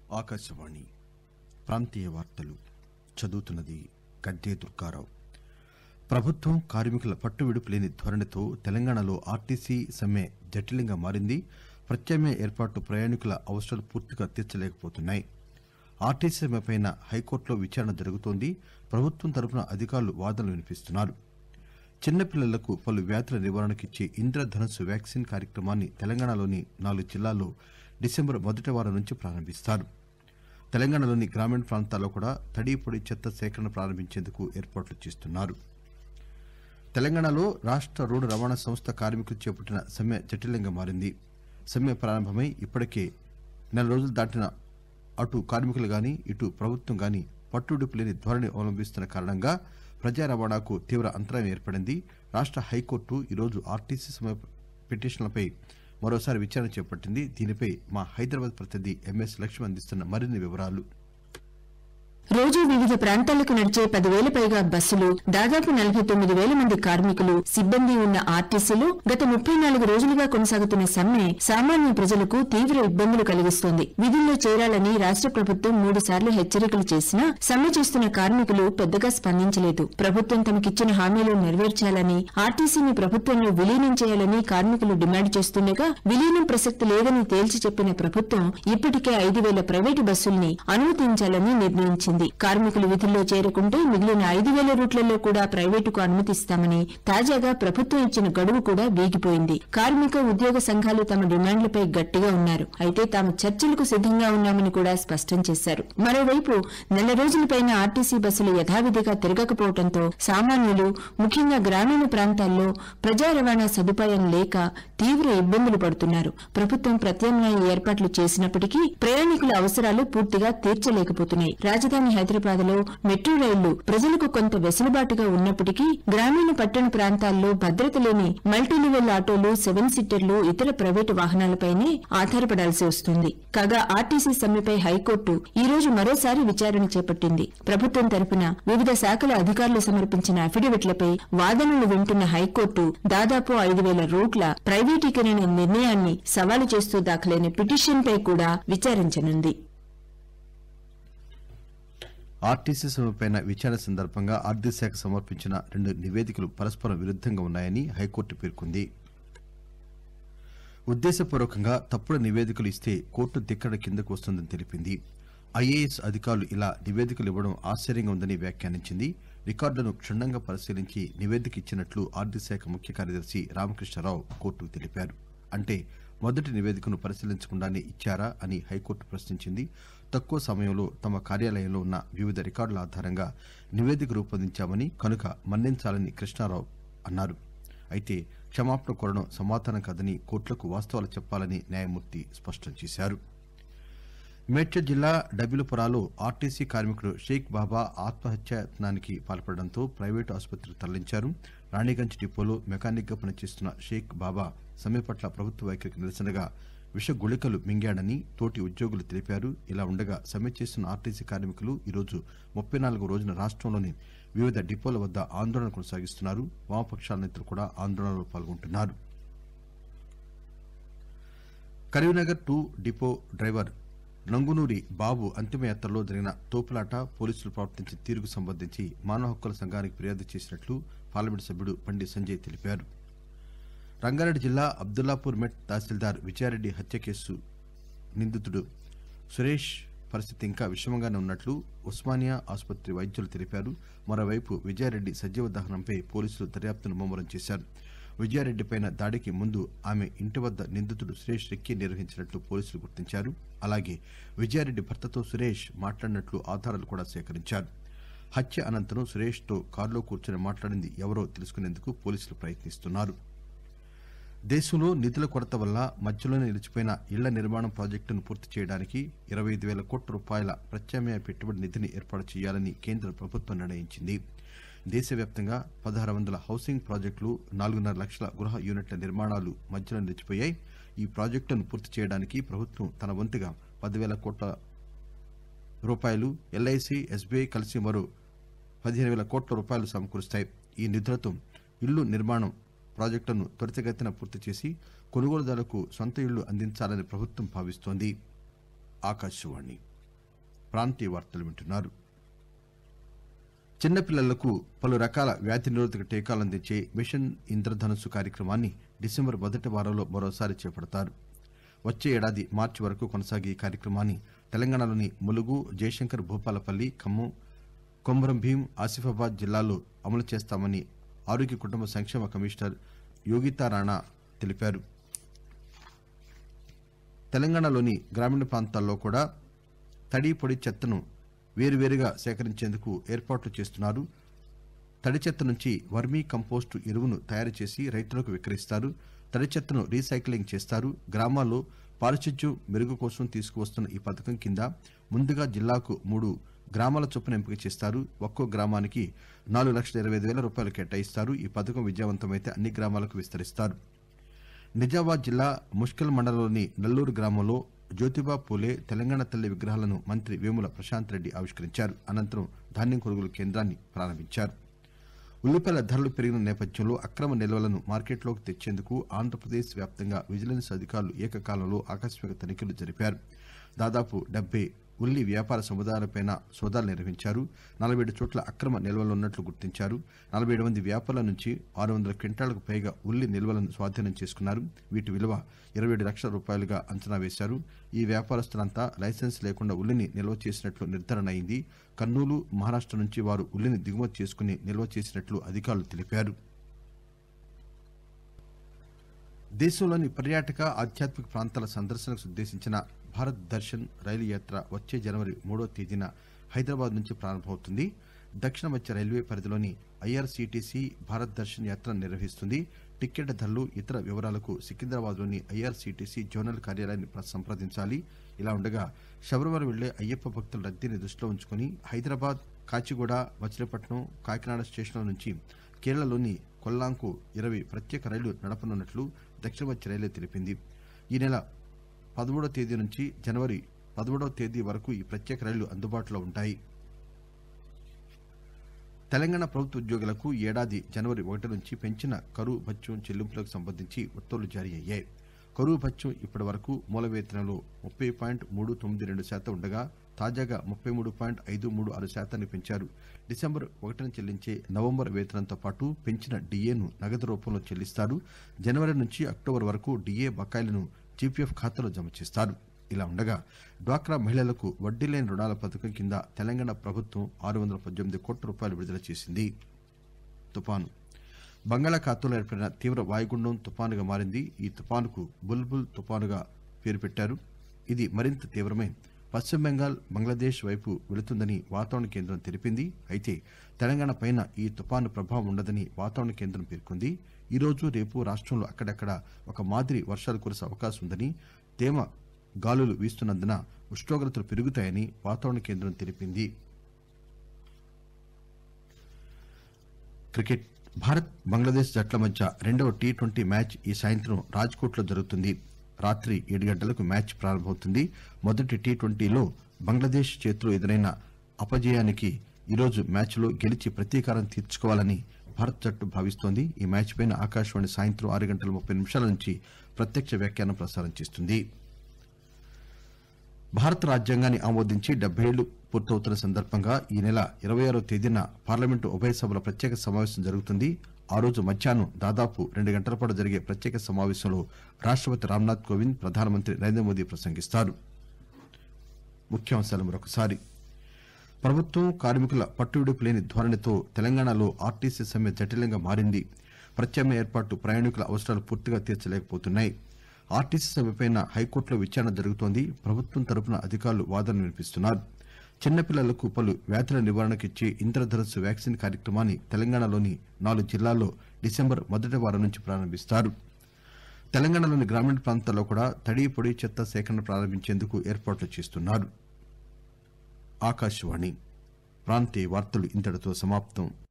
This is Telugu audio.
ఆకాశవాణి ప్రాంతీయ వార్తలు చదువుతున్నది గడ్డే దుర్గారావు ప్రభుత్వం కార్మికుల పట్టువిడుపు లేని ధోరణితో తెలంగాణలో ఆర్టీసీ సమ్మె జటిలంగా మారింది ప్రత్యామ్నాయ ఏర్పాటు ప్రయాణికుల అవసరాలు పూర్తిగా తీర్చలేకపోతున్నాయి ఆర్టీసీ సమ్మెపై హైకోర్టులో విచారణ జరుగుతోంది ప్రభుత్వం తరపున అధికారులు వాదనలు వినిపిస్తున్నారు చిన్నపిల్లలకు పలు వ్యాధుల నివారణకు ఇచ్చే ఇంద్రధనస్సు వ్యాక్సిన్ కార్యక్రమాన్ని తెలంగాణలోని నాలుగు జిల్లాల్లో డిసెంబర్ మొదటి వారం నుంచి ప్రారంభిస్తారు తెలంగాణలోని గ్రామీణ ప్రాంతాల్లో కూడా తడి పొడి చెత్త సేకరణ ప్రారంభించేందుకు ఏర్పాట్లు చేస్తున్నారు తెలంగాణలో రాష్ట రోడ్డు రవాణా సంస్థ కార్మికులు చేపట్టిన సమ్మె జటిలంగా మారింది సమ్మె ప్రారంభమై ఇప్పటికే నెల రోజులు దాటిన అటు కార్మికులు గాని ఇటు ప్రభుత్వం గాని పట్టుడిపు లేని ధోరణి అవలంబిస్తున్న కారణంగా ప్రజా రవాణాకు తీవ్ర అంతరాయం ఏర్పడింది రాష్ట హైకోర్టు ఈరోజు ఆర్టీసీ సమ్మె పిటిషన్లపై మరోసారి విచారణ చేపట్టింది దీనిపై మా హైదరాబాద్ ప్రతినిధి ఎంఎస్ లక్ష్మి అందిస్తున్న మరిన్ని వివరాలు రోజు వివిధ ప్రాంతాలకు నడిచే పదివేల పైగా బస్సులు దాదాపు నలభై తొమ్మిది వేల మంది కార్మికులు సిబ్బంది ఉన్న ఆర్టీసీలో గత ముప్పై నాలుగు రోజులుగా కొనసాగుతున్న సమ్మె సామాన్య ప్రజలకు తీవ్ర ఇబ్బందులు కలిగిస్తోంది విధుల్లో చేరాలని రాష్ట ప్రభుత్వం మూడు సార్లు హెచ్చరికలు చేసినా సమ్మె చేస్తున్న కార్మికులు పెద్దగా స్పందించలేదు ప్రభుత్వం తమకిచ్చిన హామీలు నెరవేర్చాలని ఆర్టీసీని ప్రభుత్వంలో విలీనం చేయాలని కార్మికులు డిమాండ్ చేస్తుండగా విలీనం ప్రసక్తి లేదని తేల్చి చెప్పిన ప్రభుత్వం ఇప్పటికే ఐదు వేల ప్రైవేటు బస్సుల్ని అనుమతించాలని నిర్ణయించింది కార్మికులు విధుల్లో చేరుకుంటే మిగిలిన ఐదు వేల రూట్లలో కూడా ప్రైవేటుకు అనుమతిస్తామని తాజాగా ప్రభుత్వం ఇచ్చిన గడువు కూడా వీగిపోయింది కార్మిక ఉద్యోగ సంఘాలు తమ డిమాండ్లపై గట్టిగా ఉన్నారు అయితే తాము చర్చలకు సిద్దంగా ఉన్నామని కూడా స్పష్టం చేశారు మరోవైపు నెల రోజులపైన ఆర్టీసీ బస్సులు యథావిధిగా తిరగకపోవడంతో సామాన్యులు ముఖ్యంగా గ్రామీణ ప్రాంతాల్లో ప్రజా రవాణా సదుపాయం లేక తీవ్ర ఇబ్బందులు పడుతున్నారు ప్రభుత్వం ప్రత్యామ్నాయ ఏర్పాట్లు చేసినప్పటికీ ప్రయాణికుల అవసరాలు పూర్తిగా తీర్చలేకపోతున్నాయి రాజధాని హైదరాబాద్ లో మెట్రో రైళ్లు ప్రజలకు కొంత వెసులుబాటుగా ఉన్నప్పటికీ గ్రామీణ పట్టణ ప్రాంతాల్లో భద్రత లేని మల్టీ లెవెల్ ఆటోలు సెవెన్ సీటర్లు ఇతర ప్రైవేటు వాహనాలపైనే ఆధారపడాల్సి వస్తుంది కాగా ఆర్టీసీ సమ్మెపై హైకోర్టు ఈ రోజు మరోసారి విచారణ చేపట్టింది ప్రభుత్వం తరపున వివిధ శాఖల అధికారులు సమర్పించిన అఫిడవిట్లపై వాదనలు వింటున్న హైకోర్టు దాదాపు ఐదు వేల రూట్ల ప్రైవేటీకరణ నిర్ణయాన్ని సవాలు చేస్తూ దాఖలైన పిటిషన్పై కూడా విచారించనుంది ఆర్టీసీ సమ్మెపై విచారణ సందర్భంగా ఆర్థిక శాఖ సమర్పించిన రెండు నివేదికలు పరస్పరం విరుద్దంగా ఉన్నాయని హైకోర్టు పేర్కొంది ఉద్దేశపూర్వకంగా తప్పుడు నివేదికలు ఇస్తే కోర్టు ధిక్కరణ కిందకు వస్తుందని తెలిపింది ఐఏఎస్ అధికారులు ఇలా నివేదికలు ఇవ్వడం ఆశ్చర్యంగా ఉందని వ్యాఖ్యానించింది రికార్డులను క్షుణ్ణంగా పరిశీలించి నివేదిక ఇచ్చినట్లు ఆర్థిక శాఖ ముఖ్య కార్యదర్శి రామకృష్ణారావు కోర్టుకు తెలిపారు అంటే మొదటి నివేదికను పరిశీలించకుండానే ఇచ్చారా అని హైకోర్టు ప్రశ్నించింది తక్కువ సమయంలో తమ కార్యాలయంలో ఉన్న వివిధ రికార్డుల ఆధారంగా నివేదిక రూపొందించామని కనుక మన్నించాలని కృష్ణారావు అన్నారు అయితే క్షమాపణ కోరడం సమాధానం కాదని కోర్టులకు వాస్తవాలు చెప్పాలని న్యాయమూర్తి స్పష్టం చేశారు మేడ్చల్ జిల్లా డబిలుపురాలో ఆర్టీసీ కార్మికుడు షేక్ బాబా ఆత్మహత్యాయత్నానికి పాల్పడడంతో ప్రైవేటు ఆసుపత్రికి తరలించారు రాణిగంజ్ డిపోలో మెకానిక్ గా పనిచేస్తున్న షేక్ బాబా సమ్మె పట్ల ప్రభుత్వ వైఖరికి నిరసనగా విష గుళికలు మింగాడని తోటి ఉద్యోగులు తెలిపారు ఇలా ఉండగా సమ్మె చేస్తున్న ఆర్టీసీ కార్మికులు ఈరోజు ముప్పై నాలుగో రోజున రాష్టంలోని వివిధ డిపోల వద్ద ఆందోళన కొనసాగిస్తున్నారు వామపక్షాల నేతలు కూడా ఆందోళనలో పాల్గొంటున్నారు Karimnagar two depot driver Nangunuri Babu అంతిమయాత్రలో జరిగిన తోపులాట పోలీసులు ప్రవర్తించిన తీరుకు సంబంధించి మానవ హక్కుల సంఘానికి ఫిర్యాదు చేసినట్లు పార్లమెంటు సభ్యుడు పండి సంజయ్ తెలిపారు రంగారెడ్డి జిల్లా అబ్దుల్లాపూర్ మెట్ తహసీల్దార్ విజయారెడ్డి హత్య కేసు నిందితుడు సురేష్ పరిస్థితి ఇంకా విషమంగానే ఉన్నట్లు ఉస్మానియా ఆసుపత్రి వైద్యులు తెలిపారు మరోవైపు విజయారెడ్డి సజీవ దహనంపై పోలీసులు దర్యాప్తును ముమ్మరం చేశారు విజయారెడ్డిపై దాడికి ముందు ఆమె ఇంటి వద్ద నిందితుడు సురేష్ రెక్కి నిర్వహించినట్లు పోలీసులు గుర్తించారు అలాగే విజయారెడ్డి భర్తతో సురేష్ మాట్లాడినట్లు ఆధారాలు కూడా సేకరించారు హత్య అనంతరం సురేష్ తో కారులో కూర్చొని మాట్లాడింది ఎవరో తెలుసుకునేందుకు పోలీసులు ప్రయత్నిస్తున్నారు దేశంలో నిధుల కొరత వల్ల మధ్యలోనే నిలిచిపోయిన ఇళ్ల నిర్మాణం ప్రాజెక్టును పూర్తి చేయడానికి ఇరవై ఐదు వేల కోట్ల రూపాయల ప్రత్యామ్నాయ పెట్టుబడి నిధిని ఏర్పాటు చేయాలని కేంద్ర ప్రభుత్వం నిర్ణయించింది దేశవ్యాప్తంగా పదహారు వందల హౌసింగ్ ప్రాజెక్టులు నాలుగున్నర లక్షల గృహ యూనిట్ల నిర్మాణాలు మధ్యలో నిలిచిపోయాయి ఈ ప్రాజెక్టులను పూర్తి చేయడానికి ప్రభుత్వం తన వంతుగా పదివేల కోట్ల రూపాయలు ఎల్ఐసి ఎస్బీఐ కలిసి మరో పదిహేను వేల కోట్ల రూపాయలు సమకూరుస్తాయి ఈ నిధులతో ఇళ్లు నిర్మాణం ప్రాజెక్టులను త్వరితగతిన పూర్తి చేసి కొనుగోలుదారులకు సొంత ఇళ్లు అందించాలని ప్రభుత్వం భావిస్తోంది ఆకాశవాణి ప్రాంతీయ వార్తలు వింటున్నారు చిన్నపిల్లలకు పలు రకాల వ్యాధి నిరోధక టీకాలు అందించే మిషన్ ఇంద్రధనుస్సు కార్యక్రమాన్ని డిసెంబర్ మొదటి వారంలో మరోసారి చేపడతారు వచ్చే ఏడాది మార్చి వరకు కొనసాగే ఈ కార్యక్రమాన్ని తెలంగాణలోని ములుగు జయశంకర్ భూపాలపల్లి ఖమ్మం కొమరం భీం ఆసిఫాబాద్ జిల్లాల్లో అమలు చేస్తామని ఆరోగ్య కుటుంబ సంక్షేమ కమిషనర్ యోగితా రాణా తెలిపారు తెలంగాణలోని గ్రామీణ ప్రాంతాల్లో కూడా తడి పొడి చెత్తను వేరువేరుగా సేకరించేందుకు ఏర్పాట్లు చేస్తున్నారు తడి చెత్త నుంచి వర్మీ కంపోస్టు ఎరువును తయారు చేసి రైతులకు విక్రయిస్తారు తడి చెత్తను రీసైక్లింగ్ చేస్తారు గ్రామాల్లో పారిశుధ్యం మెరుగు కోసం తీసుకువస్తున్న ఈ పథకం కింద ముందుగా జిల్లాకు మూడు గ్రామాల చొప్పున ఎంపిక చేస్తారు ఒక్కో గ్రామానికి నాలుగు లక్షల ఇరవై ఐదు వేల రూపాయలు కేటాయిస్తారు ఈ పథకం విజయవంతమైతే అన్ని గ్రామాలకు విస్తరిస్తారు నిజామాబాద్ జిల్లా ముష్కల్ మండలంలోని నల్లూరు గ్రామంలో జ్యోతిబా పూలే తెలంగాణ తల్లి విగ్రహాలను మంత్రి వేముల ప్రశాంత్ రెడ్డి ఆవిష్కరించారు అనంతరం ధాన్యం కొనుగోలు కేంద్రాన్ని ప్రారంభించారు ఉల్లిపాయల ధరలు పెరిగిన నేపథ్యంలో అక్రమ నిల్వలను మార్కెట్లోకి తెచ్చేందుకు ఆంధ్రప్రదేశ్ వ్యాప్తంగా విజిలెన్స్ అధికారులు ఏకకాలంలో ఆకస్మిక తనిఖీలు జరిపారు దాదాపు డెబ్బై ఉల్లి వ్యాపార సముదాయాలపై సోదాలు నిర్వహించారు నలభై ఏడు చోట్ల అక్రమ నిల్వలు ఉన్నట్లు గుర్తించారు నలభై ఏడు మంది వ్యాపారుల నుంచి ఆరు వందల క్వింటాలకు పైగా ఉల్లి నిల్వలను స్వాధీనం చేసుకున్నారు వీటి విలువ ఇరవై ఏడు లక్షల రూపాయలుగా అంచనా వేశారు ఈ వ్యాపారస్తులంతా లైసెన్స్ లేకుండా ఉల్లిని నిల్వ చేసినట్లు నిర్ధారణ అయింది కర్నూలు మహారాష్ట నుంచి వారు ఉల్లిని దిగుమతి చేసుకుని నిల్వ చేసినట్లు అధికారులు తెలిపారు దేశంలోని పర్యాటక ఆధ్యాత్మిక ప్రాంతాల సందర్శనకు ఉద్దేశించిన భారత్ దర్శన్ రైలు యాత్ర వచ్చే జనవరి మూడో తేదీన హైదరాబాద్ నుంచి ప్రారంభమవుతుంది దక్షిణ మధ్య రైల్వే పరిధిలోని ఐఆర్సీటీసీ భారత్ దర్శన్ యాత్ర నిర్వహిస్తుంది టిక్కెట్ ధరలు ఇతర వివరాలకు సికింద్రాబాద్లోని ఐఆర్సీటీసీ జోనల్ కార్యాలయాన్ని ప్ర- సంప్రదించాలి ఇలా ఉండగా శబరిమల వెళ్లే అయ్యప్ప భక్తుల రద్దీని దృష్టిలో ఉంచుకుని హైదరాబాద్ కాచిగూడ మచిలీపట్నం కాకినాడ స్టేషన్ల నుంచి కేరళలోని కొల్లాంకు ఇరవై ప్రత్యేక రైళ్లు నడపనున్నట్లు దక్షిణ మధ్య రైల్వే తెలిపింది ఈ నెల పదమూడవ తేదీ నుంచి జనవరి పదమూడవ తేదీ వరకు ఈ ప్రత్యేక రైళ్లు అందుబాటులో ఉంటాయి తెలంగాణ ప్రభుత్వ ఉద్యోగులకు ఈ ఏడాది జనవరి ఒకటి నుంచి పెంచిన కరువు భత్యం చెల్లింపులకు సంబంధించి ఉత్తర్వులు జారీ అయ్యాయి కరువు భత్యం ఇప్పటి వరకు మూల వేతనంలో ముప్పై పాయింట్ మూడు తొమ్మిది రెండు శాతం ఉండగా తాజాగా ముప్పై మూడు పాయింట్ ఐదు మూడు ఆరు శాతాన్ని పెంచారు డిసెంబర్ ఒకటిన చెల్లించే నవంబర్ వేతనంతో పాటు పెంచిన డిఏను నగదు రూపంలో చెల్లిస్తారు జనవరి నుంచి అక్టోబర్ వరకు డిఏ బకాయిలను జీపీఎఫ్ ఖాతాలో జమ చేస్తారు ఇలా ఉండగా డ్వాక్రా మహిళలకు వడ్డీ లేని రుణాల పథకం కింద తెలంగాణ ప్రభుత్వం ఆరు వందల పద్దెనిమిది కోట్ల రూపాయలు విడుదల చేసింది తుపాను బంగాళాఖాతంలో ఏర్పడిన తీవ్ర వాయుగుండం తుపానుగా మారింది ఈ తుపానుకు బుల్బుల్ తుపానుగా పేరు పెట్టారు ఇది మరింత తీవ్రమై పశ్చిమ బెంగాల్ బంగ్లాదేశ్ వైపు వెళుతుందని వాతావరణ కేంద్రం తెలిపింది అయితే తెలంగాణ పైన ఈ తుపాను ప్రభావం ఉండదని వాతావరణ కేంద్రం పేర్కొంది ఈ రోజు రేపు రాష్ట్రంలో అక్కడక్కడ ఒక మాదిరి వర్షాలు కురిసే అవకాశం ఉందని తేమ గాలులు వీస్తున్నందున ఉష్ణోగ్రతలు పెరుగుతాయని వాతావరణ కేంద్రం తెలిపింది క్రికెట్ భారత్ బంగ్లాదేశ్ జట్ల మధ్య రెండవ టీ ట్వంటీ మ్యాచ్ ఈ సాయంత్రం రాజ్కోట్ లో జరుగుతుంది రాత్రి ఏడు గంటలకు మ్యాచ్ ప్రారంభమవుతుంది మొదటి టీ ట్వంటీలో బంగ్లాదేశ్ చేతిలో ఎదురైన అపజయానికి ఈరోజు మ్యాచ్ లో గెలిచి ప్రతీకారం తీర్చుకోవాలని భారత్ జట్టు భావిస్తోంది ఈ మ్యాచ్ పైన ఆకాశవాణి సాయంత్రం ఆరు గంటల ముప్పై నిమిషాల నుంచి ప్రత్యక్ష వ్యాఖ్యానం ప్రసారం చేస్తుంది భారత రాజ్యాంగాన్ని ఆమోదించి డెబ్బై ఏళ్లు పూర్తవుతున్న సందర్భంగా ఈ నెల ఇరవై ఆరో తేదీన పార్లమెంటు ఉభయ సభల ప్రత్యేక సమావేశం జరుగుతుంది ఆ రోజు మధ్యాహ్నం దాదాపు రెండు గంటల పాటు జరిగే ప్రత్యేక సమావేశంలో రాష్టపతి రామ్నాథ్ కోవింద్ ప్రధానమంత్రి నరేంద్ర మోదీ ప్రసంగిస్తారు ముఖ్యాంశాలు మరొకసారి ప్రభుత్వం కార్మికుల పట్టువిడుపు లేని ధోరణితో తెలంగాణలో ఆర్టీసీ సమ్మె జటిలంగా మారింది ప్రత్యామ్నాయ ఏర్పాటు ప్రయాణికుల అవసరాలు పూర్తిగా తీర్చలేకపోతున్నాయి ఆర్టీసీ సమ్మెపై హైకోర్టులో విచారణ జరుగుతోంది ప్రభుత్వం తరపున అధికారులు వాదనలు వినిపిస్తున్నారు చిన్నపిల్లలకు పలు వ్యాధుల నివారణకు ఇచ్చే ఇంద్రధనుస్సు వ్యాక్సిన్ కార్యక్రమాన్ని తెలంగాణలోని నాలుగు జిల్లాల్లో డిసెంబర్ మొదటి వారం నుంచి ప్రారంభిస్తారు తెలంగాణలోని గ్రామీణ ప్రాంతాల్లో కూడా తడి పొడి చెత్త సేకరణ ప్రారంభించేందుకు ఏర్పాట్లు చేస్తున్నారు ఆకాశవాణి ప్రాంతీయ వార్తలు ఇంతటితో సమాప్తం